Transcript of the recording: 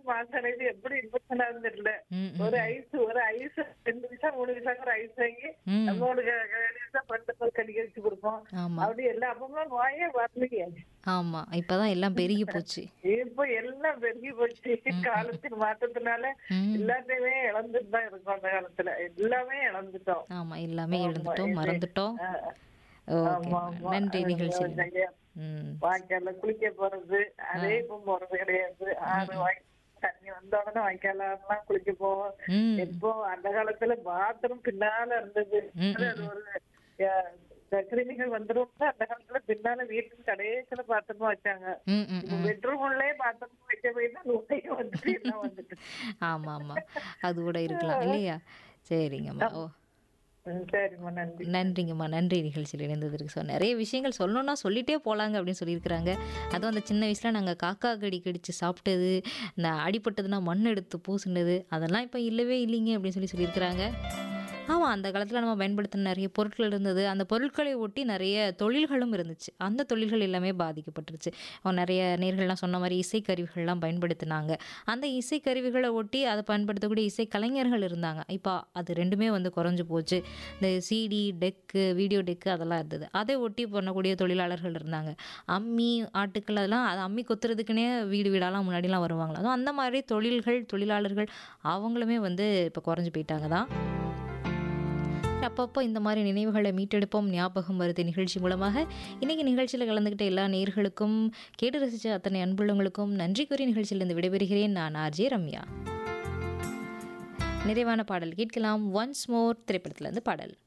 மாசம் இது எப்படி இன்வெஸ்ட் தெரியல ம், ம், ஒரு ஐஸ் ஒரு ஐஸ் ரெண்டு நிமிஷம் மூணு நிமிஷம் ஒரு ஐஸ் வாங்கி ம். நம்மளுக்கு பண்டு கடிக்க வச்சு கொடுப்போம் ஆமா அப்படி எல்லா அப்பமும் நோயே வரலையே ஆமா இப்பதான் எல்லாம் பெருகி போச்சு இப்ப எல்லாம் பெருகி போச்சு காலத்தின் மாற்றத்தினால ம். எல்லாத்தையுமே இழந்துட்டு தான் இருக்கோம் அந்த காலத்துல எல்லாமே இழந்துட்டோம் ஆமா எல்லாமே எழுந்துட்டோம் இது- மறந்துட்டோம் ஆ, ஓகே ஆமா, ஆமா. நன்றி அது நிகழ்ச்சியில் நிறைய ம் வாய்க்கால்ல குளிக்க போறது அதே இப்ப போறது கிடையாது ஆறு வாய் தண்ணி வந்த உடனே வாய்க்காலாம் குளிக்க போவோம் ம் இப்போ அந்த காலத்துல பாத்ரூம் பின்னால இருந்தது ம், அது ஒரு அஹ், இந்த கிருமிகள் வந்துடும் அந்த காலத்துல பின்னால வீட்டுக்கு கடைசியில பாத்ரூம் வச்சாங்க ம் ம் இப்போ பெட்ரூம் உள்ளே பாத்ரூம் வைக்க போய் தான் நோயே வந்துட்டு எல்லாம் வந்துட்டு ஆமா ஆமா அது கூட இருக்கலாம் இல்லையா சரிங்கம்மா ஓ ம், சரிம்மா நன்றி நன்றிங்கம்மா நன்றி நிகழ்ச்சியில் இணைந்ததற்கு ஸோ நிறைய விஷயங்கள் சொல்லணும்னா சொல்லிட்டே போகலாங்க அப்படின்னு சொல்லியிருக்கிறாங்க அதுவும் அந்த சின்ன வயசில் நாங்கள் காக்கா கடி கடிச்சு சாப்பிட்டது இந்த அடிபட்டதுன்னா மண் எடுத்து பூசினது அதெல்லாம் இப்போ இல்லவே இல்லைங்க அப்படின்னு சொல்லி சொல்லியிருக்கிறாங்க ஆமாம் அந்த காலத்தில் நம்ம பயன்படுத்தின நிறைய பொருட்கள் இருந்தது அந்த பொருட்களை ஒட்டி நிறைய தொழில்களும் இருந்துச்சு அந்த தொழில்கள் எல்லாமே பாதிக்கப்பட்டுருச்சு அவன் நிறைய நேர்கள்லாம் சொன்ன மாதிரி இசைக்கருவிகள்லாம் பயன்படுத்தினாங்க அந்த இசைக்கருவிகளை ஒட்டி அதை பயன்படுத்தக்கூடிய இசை கலைஞர்கள் இருந்தாங்க இப்போ அது ரெண்டுமே வந்து குறைஞ்சு போச்சு இந்த சிடி டெக்கு வீடியோ டெக்கு அதெல்லாம் இருந்தது அதை ஒட்டி பண்ணக்கூடிய தொழிலாளர்கள் இருந்தாங்க அம்மி ஆட்டுக்கள் அதெல்லாம் அது அம்மி கொத்துறதுக்குன்னே வீடு வீடாலாம் முன்னாடிலாம் வருவாங்களா அதுவும் அந்த மாதிரி தொழில்கள் தொழிலாளர்கள் அவங்களுமே வந்து இப்போ குறைஞ்சு போயிட்டாங்க தான் அப்பப்போ இந்த மாதிரி நினைவுகளை மீட்டெடுப்போம் ஞாபகம் வருது நிகழ்ச்சி மூலமாக இன்றைக்கி நிகழ்ச்சியில் கலந்துக்கிட்ட எல்லா நேர்களுக்கும் கேட்டு ரசித்த அத்தனை அன்புள்ளவங்களுக்கும் நன்றி கூறி நிகழ்ச்சியிலிருந்து விடைபெறுகிறேன் நான் ஆர்ஜே ரம்யா நிறைவான பாடல் கேட்கலாம் ஒன்ஸ் மோர் திரைப்படத்திலிருந்து பாடல்